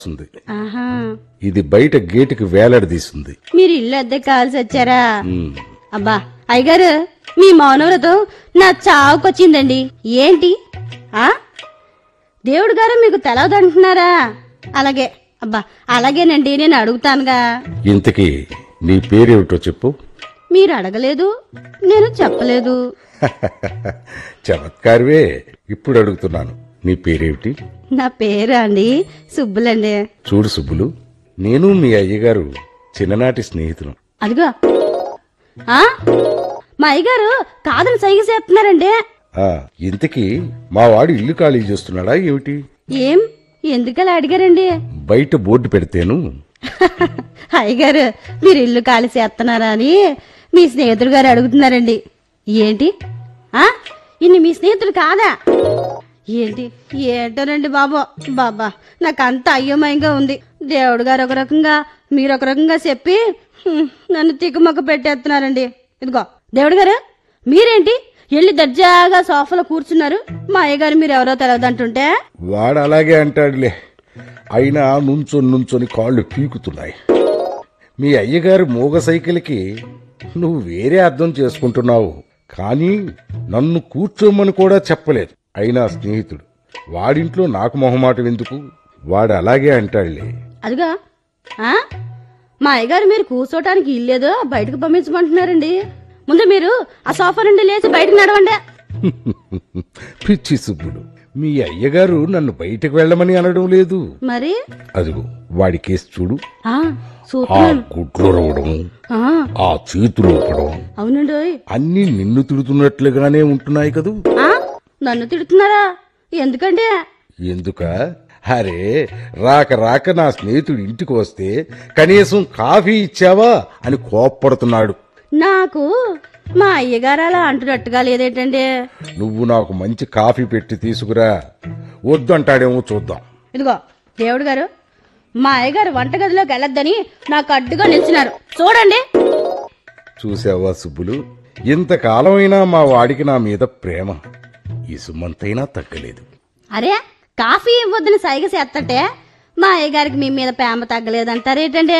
ఉంది ఆహా ఇది బయట గేటుకి వేలాడదీసింది మీరు ఇల్లు అద్దె కావాల్సి వచ్చారా ఉమ్. అబ్బా అయ్యగారు మీ మౌనవ్రతం నా చావుకొచ్చిందండి ఏంటి ఆ దేవుడు గారు మీకు తెలవదంటున్నారా అలాగే అబ్బా అలాగేనండి నేను అడుగుతానుగా ఇంతకీ నీ పేరేమిటో చెప్పు మీరు అడగలేదు నేను చెప్పలేదు చమత్కారవే ఇప్పుడు అడుగుతున్నాను నీ పేరేమిటి నా పేరు అండి సుబ్బులండి చూడు సుబ్బులు నేను మీ అయ్యగారు చిన్ననాటి స్నేహితులు అదిగో ఆ మా అయ్యగారు కాదని సైగ చేస్తున్నారండి ఆ, ఇంతకీ మా వాడు ఇల్లు ఖాళీ చేస్తున్నాడా ఏమిటి ఏం ఎందుకలా అడిగారండి బయట బోర్డు పెడితేను అయ్యగారు మీరు ఇల్లు ఖాళీ చేస్తున్నారా అని మీ స్నేహితుడు గారు అడుగుతున్నారండి ఏంటి ఆ ఇన్ని మీ స్నేహితుడు కాదా ఏంటి ఏంటోనండి బాబు బాబా నాకు అంత అయ్యమయంగా ఉంది దేవుడు గారు ఒక రకంగా మీరు ఒక రకంగా చెప్పి హ్మ్, నన్ను తిక్కుమక్క పెట్టేస్తున్నారండి ఇదిగో దేవుడు గారు మీరేంటి వెళ్ళి దర్జాగా సోఫాలో కూర్చున్నారు మా అయ్యగారు మీరు ఎవరో తెలియదంటుంటే వాడు అలాగే అంటాడులే అయినా నుంచొని నుంచొని కాళ్ళు పీకుతున్నాయి మీ అయ్యగారు మూగ సైకిల్కి నువ్వు వేరే అర్థం చేసుకుంటున్నావు కానీ నన్ను కూర్చోమని కూడా చెప్పలేదు అయినా స్నేహితుడు వాడింట్లో నాకు మొహమాటం ఎందుకు వాడు అలాగే అంటాడులే అదిగా ఆ? మా అయ్యగారు మీరు కూర్చోటానికి ఇల్లేదో బయటకు పంపించమంటున్నారండి ముందు మీరు ఆ సోఫా నుండి లేచి బయటకు నడవండి పిచ్చి సుబ్బుడు మీ అయ్యగారు నన్ను బయటకు వెళ్ళమని అనడం లేదు మరి అదిగో వాడి కేసు చూడు ఆ ఆ చూస్తున్నాను గుడ్లు రవడం ఆ, ఆ చేతులు ఊపడం అవునండి ఓయ్. అన్నీ నిన్ను తిడుతున్నట్లుగానే ఉంటున్నాయి కదూ ఆ నన్ను తిడుతున్నారా ఎందుకండి ఎందుక అరే రాక రాక నా స్నేహితుడు ఇంటికి వస్తే కనీసం కాఫీ ఇచ్చావా అని కోప్పడుతున్నాడు నాకు మా అయ్యగారు అలా అంటున్నట్టుగా లేదేంటండి నువ్వు నాకు మంచి కాఫీ పెట్టి తీసుకురా వద్దు అంటాడేమో చూద్దాం ఇదిగో దేవుడు గారు మా అయ్యగారు వంటగదిలోకి వెళ్ళొద్దని నాకు అడ్డుగా నిలిచినారు చూడండి చూసావా సుబ్బులు ఇంతకాలమైనా మా వాడికి నా మీద ప్రేమ ఈ సుమంతైనా తగ్గలేదు అరే కాఫీ ఇవ్వద్దని సైగ చేస్తుంటే మా అయ్యగారికి మీ మీద ప్రేమ తగ్గలేదంటారేటండి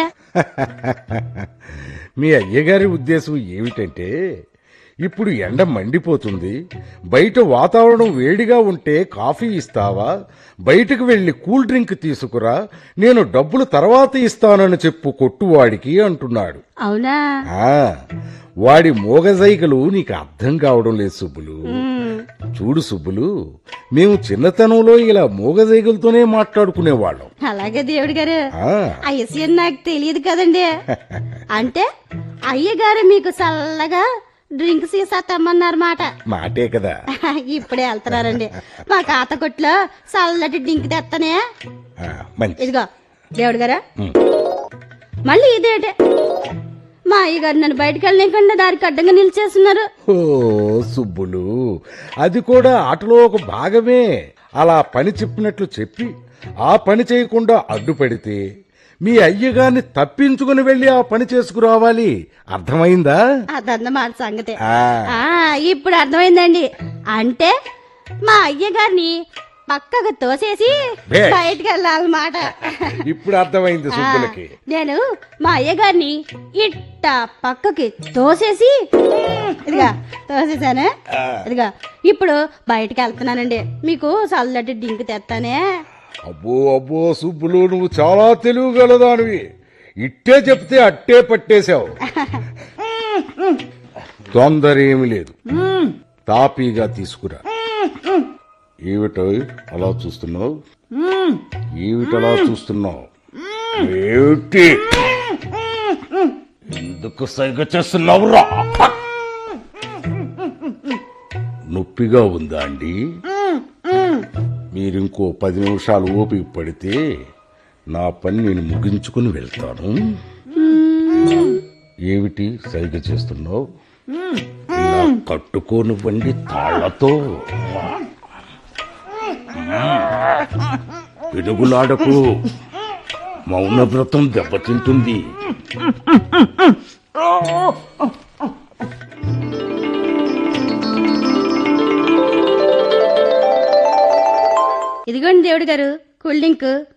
మీ అయ్యగారి ఉద్దేశం ఏమిటంటే ఇప్పుడు ఎండ మండిపోతుంది బయట వాతావరణం వేడిగా ఉంటే కాఫీ ఇస్తావా బయటకు వెళ్లి కూల్ డ్రింక్ తీసుకురా నేను డబ్బులు తర్వాత ఇస్తానని చెప్పు కొట్టువాడికి అంటున్నాడు అవునా ఆ వాడి మోగజైకలు నీకు అర్థం కావడం లేదు సుబ్బులు ఉమ్, చూడు సుబ్బులు మేము చిన్నతనంలో ఇలా మోగజైకలతోనే మాట్లాడుకునేవాళ్ళం అలాగే దేవుడు గారు ఆ ఆ విషయం నాకు తెలియదు కదండి అంటే అయ్యగారు మీకు చల్లగా డ్రింక్ సీసా తెమ్మన్నారన్నమాట మాటే కదా ఇప్పుడే వెళ్తున్నారండి మా కాత కొట్లో చల్లటి డ్రింక్ తెత్తనే ఆ, మంచి ఇదిగో దేవుడు గారా ఉమ్. మళ్ళీ ఇదేటే మా అయ్యగారు నన్ను బయటకు వెళ్ళలేకుండా దారికి అడ్డంగా నిలిచేస్తున్నారు ఓ సుబ్బులు అది కూడా ఆటలో ఒక భాగమే అలా పని చెప్పినట్లు చెప్పి ఆ పని చేయకుండా అడ్డుపడితే మీ అయ్యగారిని తప్పించుకుని వెళ్ళి ఆ పని చేసుకురావాలి అర్థమైందా అదన్నమాట సంగతి ఆ, ఆ ఇప్పుడు అర్థమైందండి అంటే మా అయ్యగారిని పక్కకు తోసేసి బే. బయటికి వెళ్ళాలన్నమాట ఇప్పుడు అర్థమైంది సుబ్బులకి నేను మా అయ్యగారిని ఇట్ట పక్కకి తోసేసి ఇదిగా తోసేసానే ఇదిగా ఇప్పుడు బయటికి వెళ్తున్నానండి మీకు చల్లటి డింక్ తెస్తానే అబ్బో అబ్బో సుబ్బులు నువ్వు చాలా తెలివిగలదానివి ఇట్టే చెప్తే అట్టే పట్టేశావు తొందర ఏమి లేదు తాపీగా తీసుకురా ఏమిటో అలా చూస్తున్నావు ఏమిటలా చూస్తున్నావు ఏమిటి ఎందుకు సైగ చేస్తున్నావురా నొప్పిగా ఉందా అండి మీరింకో పది నిమిషాలు ఓపిక పడితే నా పని నేను ముగించుకుని వెళ్తాను ఏమిటి సైగ చేస్తున్నావు ఇలా కట్టుకోనివ్వండి తాళ్లతో పిడుగులాడకు మౌనవ్రతం దెబ్బతింటుంది ఇదిగోండి దేవుడు గారు కూల్ డ్రింక్